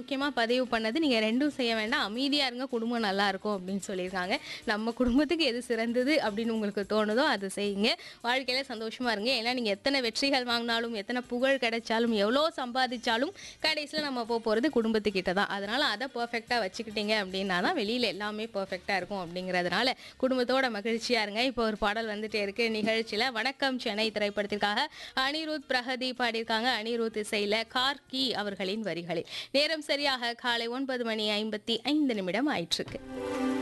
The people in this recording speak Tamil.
முக்கியமாக பதிவு பண்ணது நீங்கள் ரெண்டும் செய்ய வேண்டாம் அமைதியாக இருங்க குடும்பம் நல்லா இருக்கும் அப்படின்னு சொல்லியிருக்காங்க நம்ம குடும்பத்துக்கு எது சிறந்தது அப்படின்னு உங்களுக்கு தோணுதோ அது செய்யுங்க வாழ்க்கையில் சந்தோஷமாக இருங்க ஏன்னா நீங்கள் எத்தனை வெற்றிகள் வாங்கினாலும் எத்தனை புகழ் கிடைச்சாலும் எவ்வளோ சம்பாதிச்சாலும் கடைசியில் நம்ம போக போகிறது குடும்பத்துக்கிட்ட தான் அதனால் அதை பர்ஃபெக்டாக வச்சுக்கிட்டீங்க அப்படின்னா தான் வெளியில் எல்லாமே பர்ஃபெக்டாக இருக்கும் அப்படிங்கிறதுனால குடும்பத்தோட மகிழ்ச்சியாக இருங்க இப்போ ஒரு பாடல் வந்துட்டே இருக்கு நிகழ்ச்சியில் வணக்கம் சென்னை திரைப்படத்திற்காக அனிருத் பிரகதி பாடியிருக்காங்க அனிருத் இசையில் கார்கி அவர்களின் வரிகளில் நேரம் சரியாக காலை ஒன்பது மணி ஐம்பத்தி ஐந்து நிமிடம் ஆயிற்றுக்கு